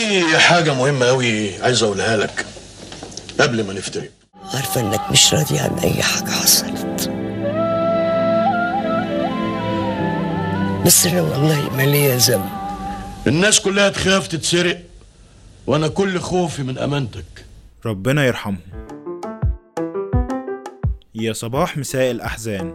في حاجة مهمة أوي عايز أقولها لك قبل ما نفترق عارفة انك مش راضي عن اي حاجة حصلت بس انا والله ما ليا ذنب الناس كلها تخاف تتسرق وأنا كل خوفي من أمانتك ربنا يرحمهم يا صباح مساء الأحزان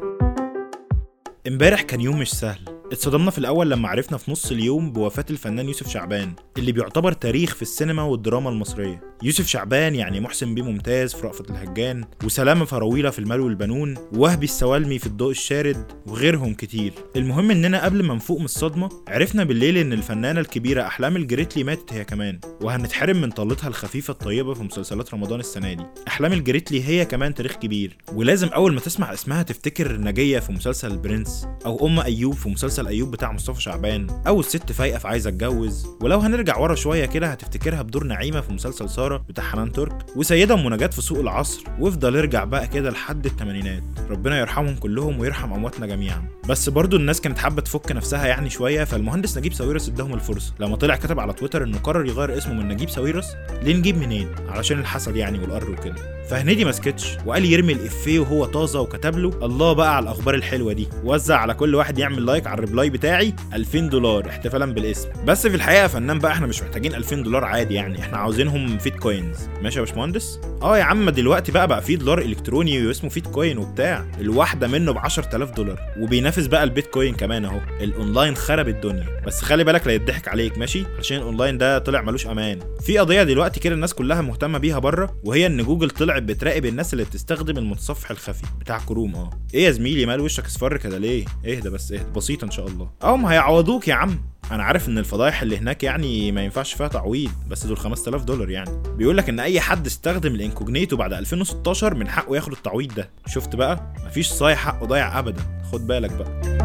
امبارح كان يوم مش سهل اتصدمنا في الأول لما عرفنا في نص اليوم بوفاة الفنان يوسف شعبان اللي بيعتبر تاريخ في السينما والدراما المصرية يوسف شعبان يعني محسن بيه ممتاز في رأفت الهجان وسلامة فراويلة في المال والبنون ووهبي السوالمي في الضوء الشارد وغيرهم كتير المهم اننا قبل ما نفوق من الصدمة عرفنا بالليل ان الفنانة الكبيرة أحلام الجريتلي ماتت هي كمان وهنتحرم من طلتها الخفيفة الطيبة في مسلسلات رمضان السنة دي أحلام الجريتلي هي كمان تاريخ كبير ولازم أول ما تسمع اسمها تفتكر نجية في مسلسل البرنس أو أم أيوب في مسلسل أيوب بتاع مصطفى شعبان أو الست فايقة في عايزة أتجوز ولو هنرجع ورا شوية كده هتفتكرها بدور نعيمة في مسلسل سارة بتاع حنان ترك وسيدة أم نجاة في سوق العصر وافضل ارجع بقى كده لحد الثمانينات ربنا يرحمهم كلهم ويرحم أمواتنا جميعا بس برضو الناس كانت حابة تفك نفسها يعني شوية فالمهندس نجيب ساويرس اداهم الفرصة لما طلع كتب على تويتر إنه قرر يغير اسمه من نجيب ساويرس لنجيب منين علشان الحسد يعني والقر وكده فهنيدي ما سكتش وقال يرمي الافيه وهو طازه وكتب له الله بقى على الاخبار الحلوه دي وزع على كل واحد يعمل لايك على الريبلاي بتاعي 2000 دولار احتفالا بالاسم بس في الحقيقه يا فنان بقى احنا مش محتاجين 2000 دولار عادي يعني احنا عاوزينهم فيت كوينز ماشي يا باشمهندس اه يا عم دلوقتي بقى بقى في دولار الكتروني واسمه فيت كوين وبتاع الواحده منه ب 10000 دولار وبينافس بقى البيتكوين كمان اهو الاونلاين خرب الدنيا بس خلي بالك لا يضحك عليك ماشي عشان الاونلاين ده طلع ملوش امان في قضيه دلوقتي كده الناس كلها مهتمه بيها بره وهي ان جوجل طلعت بتراقب الناس اللي بتستخدم المتصفح الخفي بتاع كروم اه ايه يا زميلي مال وشك اصفر كده ليه اهدى بس اهدى بسيطه ان شاء الله اه ما هيعوضوك يا عم انا عارف ان الفضايح اللي هناك يعني ما ينفعش فيها تعويض بس دول 5000 دولار يعني بيقول لك ان اي حد استخدم الانكوجنيتو بعد 2016 من حقه ياخد التعويض ده شفت بقى مفيش صايع حقه ضايع ابدا خد بالك بقى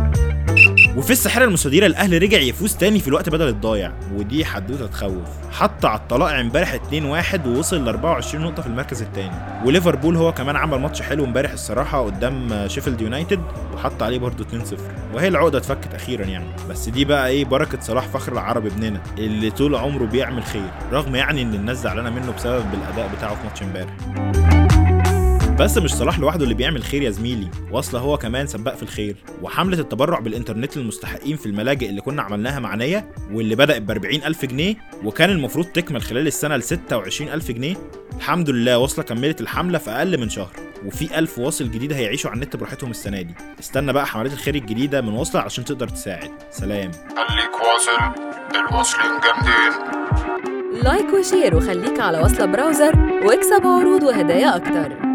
وفي الساحره المستديره الاهلي رجع يفوز تاني في الوقت بدل الضايع ودي حدوته تخوف حط على الطلائع امبارح 2-1 ووصل ل 24 نقطه في المركز الثاني وليفربول هو كمان عمل ماتش حلو امبارح الصراحه قدام شيفيلد يونايتد وحط عليه برده 2-0 وهي العقده اتفكت اخيرا يعني بس دي بقى ايه بركه صلاح فخر العرب ابننا اللي طول عمره بيعمل خير رغم يعني ان الناس زعلانه منه بسبب الاداء بتاعه في ماتش امبارح بس مش صلاح لوحده اللي بيعمل خير يا زميلي واصله هو كمان سباق في الخير وحمله التبرع بالانترنت للمستحقين في الملاجئ اللي كنا عملناها مع نية واللي بدات ب 40000 جنيه وكان المفروض تكمل خلال السنه ل 26000 جنيه الحمد لله واصله كملت الحمله في اقل من شهر وفي ألف واصل جديد هيعيشوا على النت براحتهم السنة دي استنى بقى حملات الخير الجديدة من واصلة عشان تقدر تساعد سلام خليك واصل الواصلين جامدين لايك وشير وخليك على وصلة براوزر واكسب عروض وهدايا أكتر